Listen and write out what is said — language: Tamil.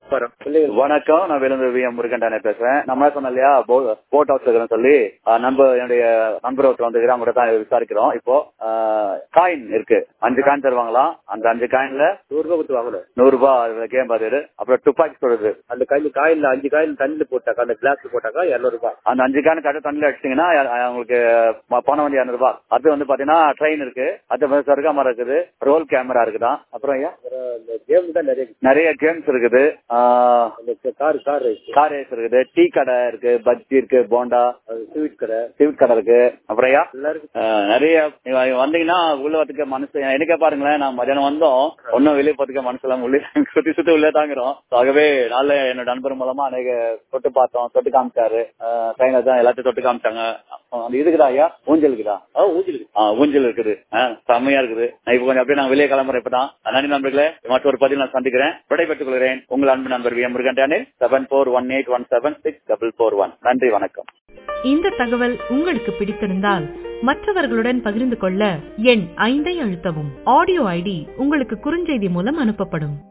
வணக்கம் நான் வேலுந்து வி எம் முருகண்டானே பேசுறேன் நம்ம சொன்னோம் இல்லையா போட் ஹவுஸ் இருக்கிறேன்னு சொல்லி அஹ், நண்பர் என்னுடைய நண்பர் ஒருத்தர் வந்து அவங்க தான் விசாரிக்கிறோம் இப்போ காயின் இருக்கு அஞ்சு காயின் தருவாங்களாம் அந்த அஞ்சு காயின்ல நூறு ரூபாய் கொடுத்து வாங்கணும் நூறு ரூபாய் கேம் பாரு அப்புறம் துப்பாக்கி சொல்றது அந்த காயின் காயின்ல அஞ்சு காயின் தண்ணில போட்டாக்கா அந்த கிளாஸ் போட்டாக்கா இருநூறு ரூபாய் அந்த அஞ்சு காயின் கரெக்டாக தண்ணியில் அடிச்சிங்கன்னா உங்களுக்கு ம- பணம் வந்து இரநூறு ரூபாய் அது வந்து பாத்தீங்கன்னா ட்ரெயின் இருக்கு அது வந்து சருகா மரம் இருக்குது ரோல் கேமரா இருக்குதான் அப்புறம் ஐயா அப்புறம் இந்த கேம் தான் நிறைய இருக்கு. நிறைய கேம்ஸ் இருக்குது ஆஹ், அந்த car car race car race இருக்குது டீ கடை இருக்கு பஜ்ஜி இருக்கு போண்டா ஸ்வீட் கடை ஸ்வீட் கடை இருக்கு அப்புறம் ஐயா எல்லாம் இருக்கு ஆஹ், நிறைய நீங்க வந்தீங்கன்னா உள்ள வரதுக்கு மனசு எனக்கே பாருங்களேன் நான் மதியானம் வந்தோம் ஒன்னும் வெளியே போறதுக்கு மனசு எல்லாம் உள்ளே சுத்தி சுத்தி உள்ளே தாங்குறோம் So, ஆகவே நாள என்னோட நண்பர் மூலமா அநேக தொட்டு பார்த்தோம் தொட்டு காமிச்சாரு ட்ரெயினர் தான் எல்லாத்தையும் தொட்டு காமிச்சாங்க அப்புறம் அந்த இதுக்குதா ஐயா ஊஞ்சல் இருக்குதா ஆ ஊஞ்சல் இருக்கு ஆ, ஊஞ்சல் இருக்குது ஆ, செம்மையா இருக்குது நான் இப்போ கொஞ்சம் அப்படியே நான் வெளியே கிளம்புறேன் இப்பதான் நன்றி நண்பர்களே மற்ற ஒரு பதில் நான் சந்திக்கிறேன் விடைபெற்றுக் கொள்கிறேன் உங்கள் அன்பு நண்பர் V M Murugan seven four one eight one seven six double four one நன்றி வணக்கம் இந்த தகவல் உங்களுக்கு பிடித்திருந்தால் மற்றவர்களுடன் பகிர்ந்து கொள்ள எண் ஐந்தை அழுத்தவும் ஆடியோ ஐடி உங்களுக்கு குறுஞ்செய்தி மூலம் அனுப்பப்படும்